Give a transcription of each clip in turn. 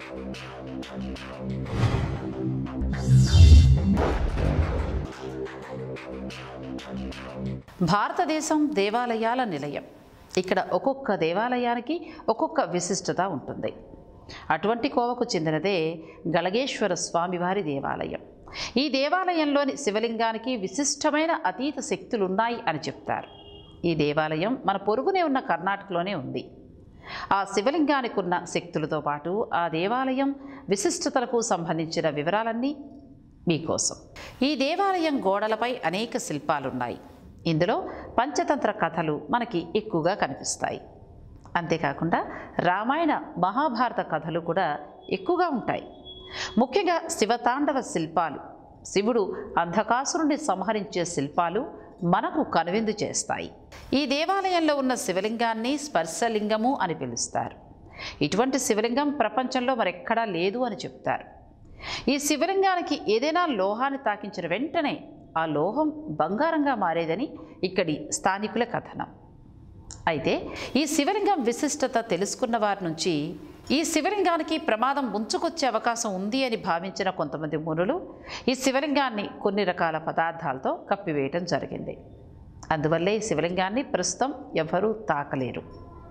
భారతదేశం దేవాలయాల నిలయం ఇక్కడ ఒక్కొక్క దేవాలయానికి ఒక్కొక్క విశిష్టత ఉంటుంది అటువంటి కోవకు చెందినదే గలగేశ్వర స్వామివారి దేవాలయం ఈ దేవాలయంలోని శివలింగానికి విశిష్టమైన అతీత శక్తులున్నాయి అని చెప్తారు ఈ దేవాలయం మన పొరుగునే ఉన్న కర్ణాటకలోనే ఉంది ఆ శివలింగానికి ఉన్న శక్తులతో పాటు ఆ దేవాలయం విశిష్టతలకు సంబంధించిన వివరాలన్నీ మీకోసం ఈ దేవాలయం గోడలపై అనేక శిల్పాలున్నాయి ఇందులో పంచతంత్ర కథలు మనకి ఎక్కువగా కనిపిస్తాయి అంతేకాకుండా రామాయణ మహాభారత కథలు కూడా ఎక్కువగా ఉంటాయి ముఖ్యంగా శివతాండవ శిల్పాలు శివుడు అంధకాసురుని సంహరించే శిల్పాలు మనకు కనువిందు చేస్తాయి ఈ దేవాలయంలో ఉన్న శివలింగాన్ని స్పర్శలింగము అని పిలుస్తారు ఇటువంటి శివలింగం ప్రపంచంలో మరెక్కడా లేదు అని చెప్తారు ఈ శివలింగానికి ఏదైనా లోహాన్ని తాకించిన వెంటనే ఆ లోహం బంగారంగా మారేదని ఇక్కడి స్థానికుల కథనం అయితే ఈ శివలింగం విశిష్టత తెలుసుకున్న వారి నుంచి ఈ శివలింగానికి ప్రమాదం ముంచుకొచ్చే అవకాశం ఉంది అని భావించిన కొంతమంది మునులు ఈ శివలింగాన్ని కొన్ని రకాల పదార్థాలతో కప్పివేయటం జరిగింది అందువల్లే ఈ శివలింగాన్ని ప్రస్తుతం ఎవరూ తాకలేరు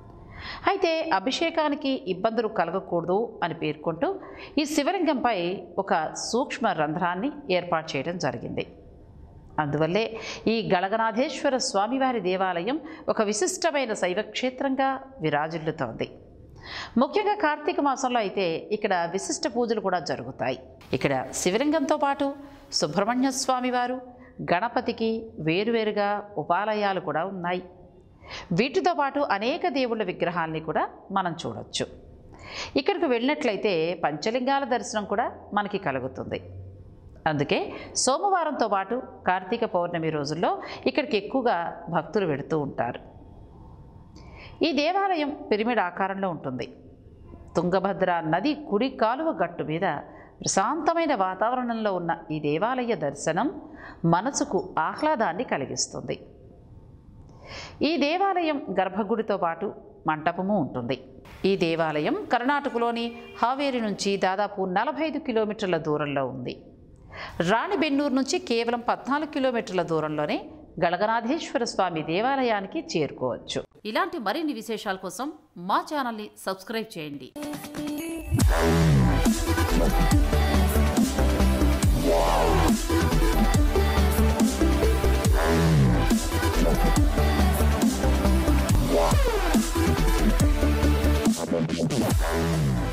అయితే అభిషేకానికి ఇబ్బందులు కలగకూడదు అని పేర్కొంటూ ఈ శివలింగంపై ఒక సూక్ష్మ రంధ్రాన్ని ఏర్పాటు చేయడం జరిగింది అందువల్లే ఈ గళగనాథేశ్వర స్వామివారి దేవాలయం ఒక విశిష్టమైన శైవక్షేత్రంగా విరాజిల్లుతోంది ముఖ్యంగా కార్తీక మాసంలో అయితే ఇక్కడ విశిష్ట పూజలు కూడా జరుగుతాయి ఇక్కడ శివలింగంతో పాటు సుబ్రహ్మణ్య స్వామివారు గణపతికి వేరువేరుగా ఉపాలయాలు కూడా ఉన్నాయి వీటితో పాటు అనేక దేవుళ్ళ విగ్రహాల్ని కూడా మనం చూడొచ్చు ఇక్కడికి వెళ్ళినట్లయితే పంచలింగాల దర్శనం కూడా మనకి కలుగుతుంది అందుకే సోమవారంతో పాటు కార్తీక పౌర్ణమి రోజుల్లో ఇక్కడికి ఎక్కువగా భక్తులు వెడుతూ ఉంటారు ఈ దేవాలయం పిరమిడ్ ఆకారంలో ఉంటుంది తుంగభద్ర నది కుడి కాలువ గట్టు మీద ప్రశాంతమైన వాతావరణంలో ఉన్న ఈ దేవాలయ దర్శనం మనసుకు ఆహ్లాదాన్ని కలిగిస్తుంది ఈ దేవాలయం గర్భగుడితో పాటు మంటపము ఉంటుంది ఈ దేవాలయం కర్ణాటకలోని హావేరి నుంచి దాదాపు నలభై ఐదు కిలోమీటర్ల దూరంలో ఉంది రాణిబెన్నూరు నుంచి కేవలం పద్నాలుగు కిలోమీటర్ల దూరంలోనే గళగనాథేశ్వర స్వామి దేవాలయానికి చేరుకోవచ్చు ఇలాంటి మరిన్ని విశేషాల కోసం మా ఛానల్ని సబ్స్క్రైబ్ చేయండి Thank you.